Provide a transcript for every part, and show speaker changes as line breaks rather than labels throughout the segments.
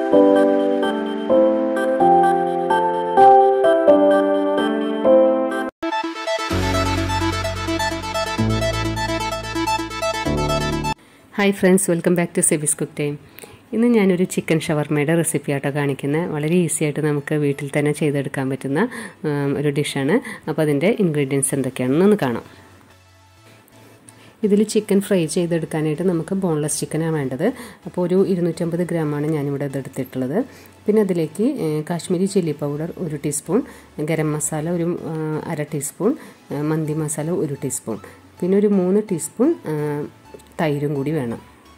hi friends welcome back to Sebi's cook time ഇന്ന് ഞാനൊരു chicken ഷവർമയുടെ recipe ആട്ടോ കാണിക്കുന്നത് വളരെ ഈസി ആയിട്ട് നമുക്ക് വീട്ടിൽ തന്നെ ചെയ്തെടുക്കാൻ പറ്റുന്ന ഉം, ഒരു ഡിഷാണ് അപ്പോൾ അതിൻ്റെ ഇൻഗ്രീഡിയൻസ് എന്തൊക്കെയാണെന്ന് ഒന്ന് കാണാം ഇതിൽ ചിക്കൻ ഫ്രൈ ചെയ്തെടുക്കാനായിട്ട് നമുക്ക് ബോൺലെസ് ചിക്കനാണ് വേണ്ടത് അപ്പോൾ ഒരു ഇരുന്നൂറ്റമ്പത് ഗ്രാമാണ് ഞാനിവിടെ ഇതെടുത്തിട്ടുള്ളത് പിന്നെ അതിലേക്ക് ഏഹ്, കാശ്മീരി ചില്ലി പൗഡർ ഒരു ടീസ്പൂൺ ഗരം മസാല ഒരു ആ, അര ടീസ്പൂൺ ആ, മന്തി മസാല ഒരു ടീസ്പൂൺ പിന്നെ ഒരു മൂന്ന് ടീസ്പൂൺ ആ, തൈരും കൂടി വേണം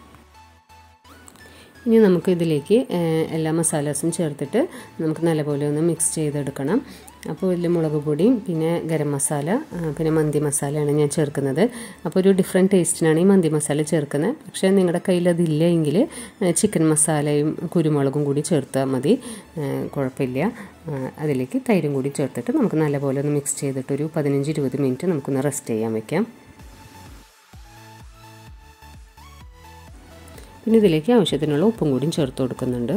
ഇനി നമുക്ക് ഇതിലേക്ക് ഏഹ്, എല്ലാ മസാലാസും ചേർത്തിട്ട് നമുക്ക് നല്ലപോലെ ഒന്ന് മിക്സ് ചെയ്തെടുക്കണം അപ്പോൾ ഇതിൽ മുളക് പൊടിയും പിന്നെ ഗരം മസാല ആ, പിന്നെ മന്തി മസാലയാണ് ഞാൻ ചേർക്കുന്നത് അപ്പോൾ ഒരു ഡിഫറെൻറ്റ് ടേസ്റ്റിനാണ് ഈ മന്തി മസാല ചേർക്കുന്നത് പക്ഷേ നിങ്ങളുടെ കയ്യിൽ അതില്ല എങ്കിൽ ചിക്കൻ മസാലയും കുരുമുളകും കൂടി ചേർത്താൽ മതി ഏഹ്, കുഴപ്പമില്ല ആ, അതിലേക്ക് തൈരും കൂടി ചേർത്തിട്ട് നമുക്ക് നല്ലപോലെ ഒന്ന് മിക്സ് ചെയ്തിട്ട് ഒരു പതിനഞ്ച് ഇരുപത് മിനിറ്റ് നമുക്കൊന്ന് റെസ്റ്റ് ചെയ്യാൻ വെക്കാം പിന്നെ ഇതിലേക്ക് ആവശ്യത്തിനുള്ള ഉപ്പും കൂടിയും ചേർത്ത് കൊടുക്കുന്നുണ്ട്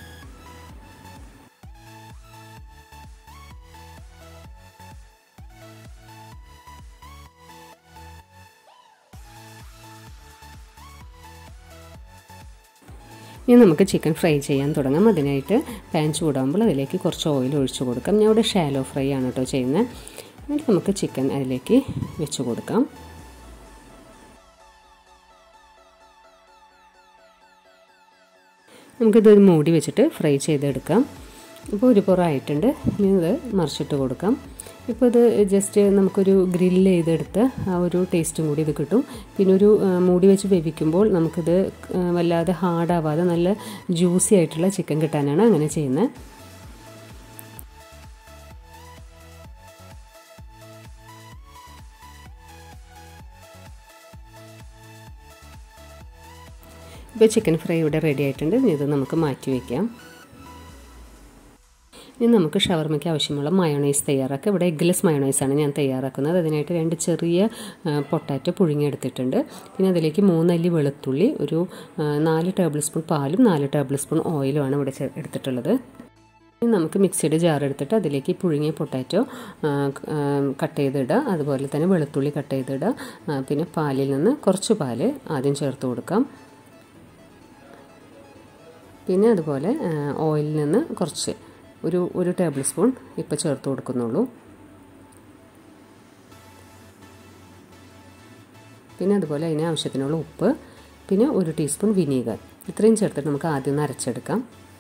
ഇനി നമുക്ക് ചിക്കൻ ഫ്രൈ ചെയ്യാൻ തുടങ്ങാം അതിനായിട്ട് പാൻ ചൂടാകുമ്പോൾ അതിലേക്ക് കുറച്ച് ഓയിൽ ഒഴിച്ചു കൊടുക്കാം ഞാൻ ഇവിടെ ഷാലോ ഫ്രൈ ആണ് കേട്ടോ ചെയ്യുന്നത് എന്നിട്ട് നമുക്ക് ചിക്കൻ അതിലേക്ക് വെച്ച് കൊടുക്കാം നമുക്കിത് മൂടി വെച്ചിട്ട് ഫ്രൈ ചെയ്തെടുക്കാം ഇപ്പോൾ ഒരു പുറമായിട്ടുണ്ട് ഇനി ഇത് മറിച്ചിട്ട് കൊടുക്കാം ഇപ്പോൾ ഇത് ജസ്റ്റ് നമുക്കൊരു ഗ്രില്ല് ചെയ്തെടുത്ത ആ ഒരു ടേസ്റ്റും കൂടി ഇത് കിട്ടും പിന്നെ ഒരു ആ, മൂടി വെച്ച് വേവിക്കുമ്പോൾ നമുക്കിത് ആ, വല്ലാതെ ഹാർഡാവാതെ നല്ല ജ്യൂസി ആയിട്ടുള്ള ചിക്കൻ കിട്ടാനാണ് അങ്ങനെ ചെയ്യുന്നത് ഇപ്പോൾ ചിക്കൻ ഫ്രൈ ഇവിടെ റെഡി ആയിട്ടുണ്ട് ഇനി ഇത് നമുക്ക് മാറ്റി വയ്ക്കാം ഇനി നമുക്ക് ഷവർമയ്ക്ക് ആവശ്യമുള്ള മയോണൈസ് തയ്യാറാക്കാം ഇവിടെ എഗ്ലെസ് മയോണൈസാണ് ഞാൻ തയ്യാറാക്കുന്നത് അതിനായിട്ട് രണ്ട് ചെറിയ പൊട്ടാറ്റോ പുഴുങ്ങിയെടുത്തിട്ടുണ്ട് പിന്നെ അതിലേക്ക് മൂന്നല്ലി വെളുത്തുള്ളി ഒരു ആ, നാല് ടേബിൾ സ്പൂൺ പാലും നാല് ടേബിൾ സ്പൂൺ ഓയിലുമാണ് ഇവിടെ ചെ- എടുത്തിട്ടുള്ളത് ഇനി നമുക്ക് മിക്സിയുടെ ജാർ എടുത്തിട്ട് അതിലേക്ക് പുഴുങ്ങിയ പൊട്ടാറ്റോ കട്ട് ചെയ്തിടുക അതുപോലെ തന്നെ വെളുത്തുള്ളി കട്ട് ചെയ്തിടുക ആ, പിന്നെ പാലിൽ നിന്ന് കുറച്ച് പാല് ആദ്യം ചേർത്ത് കൊടുക്കാം പിന്നെ അതുപോലെ ഓയിലിൽ നിന്ന് കുറച്ച് ഒരു ഒരു ടേബിൾ സ്പൂൺ ഇപ്പോൾ ചേർത്ത് കൊടുക്കുന്നുള്ളൂ പിന്നെ അതുപോലെ അതിന് ആവശ്യത്തിനുള്ള ഉപ്പ് പിന്നെ ഒരു ടീസ്പൂൺ വിനീഗർ ഇത്രയും ചേർത്തിട്ട് നമുക്ക് ആദ്യം ഒന്ന് അരച്ചെടുക്കാം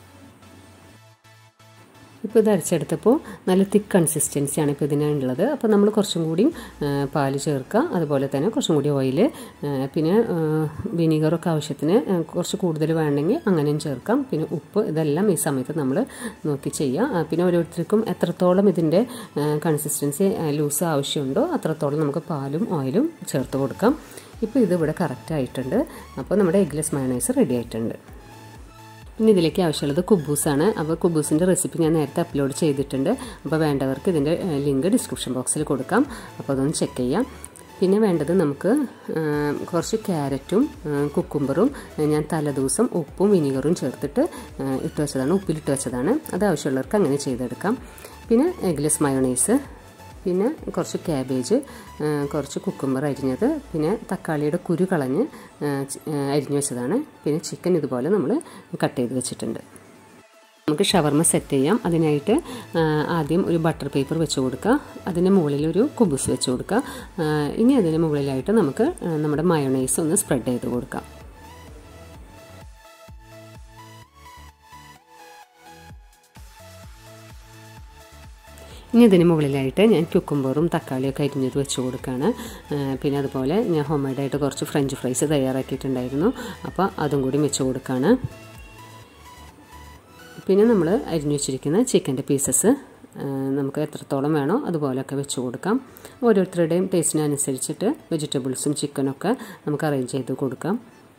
ഇപ്പോൾ ഇത് അരച്ചെടുത്തപ്പോൾ നല്ല തിക്ക് കൺസിസ്റ്റൻസിയാണ് ഇപ്പോൾ ഇതിനുള്ളത് അപ്പോൾ നമ്മൾ കുറച്ചും കൂടിയും ആ, പാല് ചേർക്കുക അതുപോലെ തന്നെ കുറച്ചും കൂടി ഓയിൽ പിന്നെ ആ, വിനീഗറൊക്കെ ആവശ്യത്തിന് ആ, കുറച്ച് കൂടുതൽ വേണമെങ്കിൽ അങ്ങനെയും ചേർക്കാം പിന്നെ ഉപ്പ് ഇതെല്ലാം ഈ സമയത്ത് നമ്മൾ നോക്കി ചെയ്യുക ആ, പിന്നെ ഓരോരുത്തർക്കും എത്രത്തോളം ഇതിൻ്റെ കൺസിസ്റ്റൻസി ലൂസ് ആവശ്യമുണ്ടോ അത്രത്തോളം നമുക്ക് പാലും ഓയിലും ചേർത്ത് കൊടുക്കാം ഇപ്പോൾ ഇത് ഇവിടെ കറക്റ്റ് ആയിട്ടുണ്ട് അപ്പോൾ നമ്മുടെ എഗ്ലെസ് മയണൈസ് റെഡി ആയിട്ടുണ്ട് പിന്നെ ഇതിലേക്ക് ആവശ്യമുള്ളത് കുബൂസാണ് അപ്പോൾ കുബൂസിൻ്റെ റെസിപ്പി ഞാൻ നേരത്തെ അപ്ലോഡ് ചെയ്തിട്ടുണ്ട് അപ്പോൾ വേണ്ടവർക്ക് ഇതിൻ്റെ ലിങ്ക് ഡിസ്ക്രിപ്ഷൻ ബോക്സിൽ കൊടുക്കാം അപ്പോൾ അതൊന്ന് ചെക്ക് ചെയ്യാം പിന്നെ വേണ്ടത് നമുക്ക് ആ, കുറച്ച് ക്യാരറ്റും ആ, കുക്കുംബറും ആ, ഞാൻ തലേദിവസം ഉപ്പും വിനീഗറും ചേർത്തിട്ട് ആ, ഇട്ട് വെച്ചതാണ് ഉപ്പിലിട്ട് വെച്ചതാണ് അത് ആവശ്യമുള്ളവർക്ക് അങ്ങനെ ചെയ്തെടുക്കാം പിന്നെ എഗ്ലെസ് മയോണൈസ് പിന്നെ കുറച്ച് ക്യാബേജ് ആ, കുറച്ച് കുക്കുംബർ അരിഞ്ഞത് പിന്നെ തക്കാളിയുടെ കുരു കളഞ്ഞ് ആ, ചി- ആ, അരിഞ്ഞു വെച്ചതാണ് പിന്നെ ചിക്കൻ ഇതുപോലെ നമ്മൾ കട്ട് ചെയ്ത് വെച്ചിട്ടുണ്ട് നമുക്ക് ഷവർമ സെറ്റ് ചെയ്യാം അതിനായിട്ട് ആ, ആദ്യം ഒരു ബട്ടർ പേപ്പർ വെച്ച് കൊടുക്കുക അതിന് മുകളിൽ ഒരു കുബുസ് വെച്ച് കൊടുക്കുക ആ, ഇനി അതിന് മുകളിലായിട്ട് നമുക്ക് ആ, നമ്മുടെ മയോണൈസ് ഒന്ന് സ്പ്രെഡ് ചെയ്ത് കൊടുക്കാം ഇനി ഇതിന് മുകളിലായിട്ട് ഞാൻ കുക്കുംബറും തക്കാളിയൊക്കെ അരിഞ്ഞത് വെച്ച് കൊടുക്കുകയാണ് ആ, പിന്നെ അതുപോലെ ഞാൻ ഹോം മെയ്ഡായിട്ട് കുറച്ച് ഫ്രഞ്ച് ഫ്രൈസ് തയ്യാറാക്കിയിട്ടുണ്ടായിരുന്നു അപ്പോൾ അതും കൂടി വെച്ച് കൊടുക്കുകയാണ് പിന്നെ നമ്മൾ അരിഞ്ഞു വെച്ചിരിക്കുന്ന ചിക്കൻ്റെ പീസസ് നമുക്ക് എത്രത്തോളം വേണോ അതുപോലെയൊക്കെ വെച്ച് കൊടുക്കാം ഓരോരുത്തരുടെയും ടേസ്റ്റിനനുസരിച്ചിട്ട് വെജിറ്റബിൾസും ചിക്കനൊക്കെ നമുക്ക് അറേഞ്ച് ചെയ്ത് കൊടുക്കാം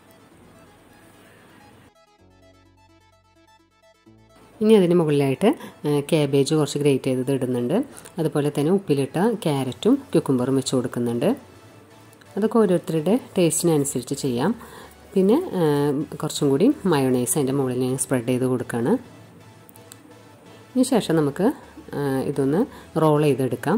ഇനി അതിന് മുകളിലായിട്ട് ക്യാബേജ് കുറച്ച് ഗ്രേറ്റ് ചെയ്തത് ഇടുന്നുണ്ട് അതുപോലെ തന്നെ ഉപ്പിലിട്ട ക്യാരറ്റും ക്യുക്കുംബറും വെച്ച് കൊടുക്കുന്നുണ്ട് അതൊക്കെ ഓരോരുത്തരുടെ ടേസ്റ്റിനനുസരിച്ച് ചെയ്യാം പിന്നെ കുറച്ചും കൂടി മയോണൈസ് അതിൻ്റെ മുകളിൽ ഞാൻ സ്പ്രെഡ് ചെയ്ത് കൊടുക്കുകയാണ് ഇതിന് ശേഷം നമുക്ക് ഇതൊന്ന് റോൾ ചെയ്തെടുക്കാം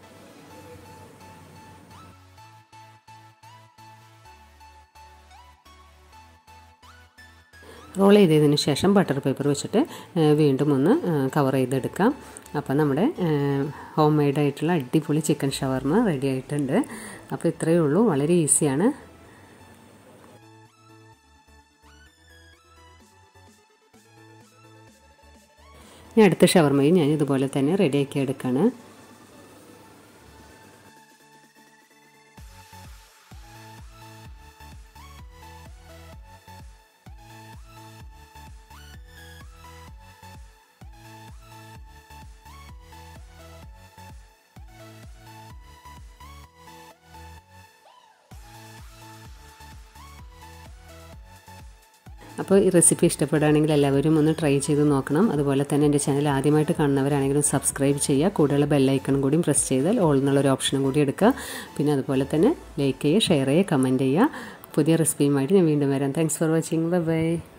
റോൾ ചെയ്തതിന് ശേഷം ബട്ടർ പേപ്പർ വെച്ചിട്ട് വീണ്ടും ഒന്ന് കവർ ചെയ്തെടുക്കാം അപ്പോൾ നമ്മുടെ ഹോം മെയ്ഡ് ആയിട്ടുള്ള അടിപൊളി ചിക്കൻ ഷവർമ റെഡി ആയിട്ടുണ്ട് അപ്പോൾ ഇത്രയേ ഉള്ളൂ വളരെ ഈസിയാണ് ഇനി അടുത്ത ഷവർമയും ഞാൻ ഇതുപോലെ തന്നെ റെഡിയാക്കി എടുക്കുകയാണ് അപ്പോൾ ഈ റെസിപ്പി ഇഷ്ടപ്പെടുകയാണെങ്കിൽ എല്ലാവരും ഒന്ന് ട്രൈ ചെയ്ത് നോക്കണം അതുപോലെ തന്നെ എൻ്റെ ചാനൽ ആദ്യമായിട്ട് കാണുന്നവരാണെങ്കിലും സബ്സ്ക്രൈബ് ചെയ്യുക കൂടുതൽ ബെല്ലൈക്കൺ കൂടിയും പ്രസ് ചെയ്താൽ ഓൾ എന്നുള്ളൊരു ഓപ്ഷനും കൂടി എടുക്കുക പിന്നെ അതുപോലെ തന്നെ ലൈക്ക് ചെയ്യുക ഷെയർ ചെയ്യുക കമൻറ്റ് ചെയ്യുക പുതിയ റെസിപ്പിയുമായിട്ട് ഞാൻ വീണ്ടും വരാം thanks for watching bye by